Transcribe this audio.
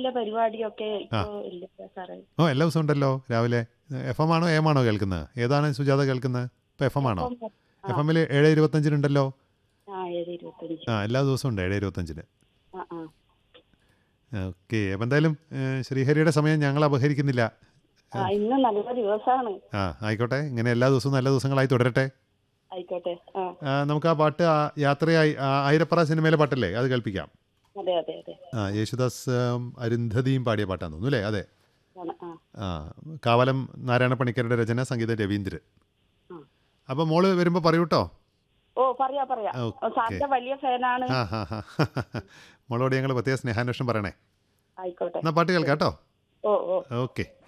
രാവിലെ പരിപാടിയൊക്കെ ഇപ്പൊ ഇല്ല സാറേ ഓ എല്ലാ ദിവസവും ഉണ്ടല്ലോ രാവിലെ എഫ് എം ആണോ എം ആണോ കേൾക്കുന്നത് ഏതാണ് സുജാത കേൾക്കുന്നത് ഇപ്പോൾ എഫ് എം ആണോ ഇപ്പം, എഫ് എമ്മിൽ ഏഴ് ഇരുപത്തഞ്ചിനുണ്ടല്ലോ ആ ഏഴ് ഇരുപത്തഞ്ച് ആ എല്ലാ ദിവസവും ഉണ്ട് ഏഴ് ഇരുപത്തഞ്ചിന് ആ ആ ഓക്കെ അപ്പം എന്തായാലും ഏ, ശ്രീഹരിയുടെ സമയം ഞങ്ങൾ അപഹരിക്കുന്നില്ല ആ ഇന്ന് നല്ല ദിവസമാണ് ആ ആയിക്കോട്ടെ ഇങ്ങനെ എല്ലാ ദിവസവും നല്ല ദിവസങ്ങളായി തുടരട്ടെ ആയിക്കോട്ടെ ആ ആ, നമുക്ക് ആ പാട്ട് ആ യാത്രയായി ആ, ആയിരപ്പറ സിനിമയിലെ പാട്ടല്ലേ അത് കേൾപ്പിക്കാം അതെ അതെ അതെ ആ യേശുദാസ് ഉം, അരുന്ധതിയും പാടിയ പാട്ടാന്ന് തോന്നുന്നു അല്ലേ അതെ ആണ് ആ ആ കാവലം നാരായണ പണിക്കരുടെ രചന സംഗീത രവീന്ദ്രൻ ആ. അപ്പോൾ മോള് വരുമ്പോൾ പറയൂ കേട്ടോ ഓ പറയാ പറയാ ഓക്കേ. സാറിന്റെ വലിയ ഫാനാണ് ആ ഹാ ഹാ മോളോട് ഞങ്ങൾ പ്രത്യേക സ്നേഹാന്വേഷണം പറയണേ ആയിക്കോട്ടെ എന്നാൽ പാട്ട് കേൾക്കാം കേട്ടോ ഓ ഓ ഓക്കെ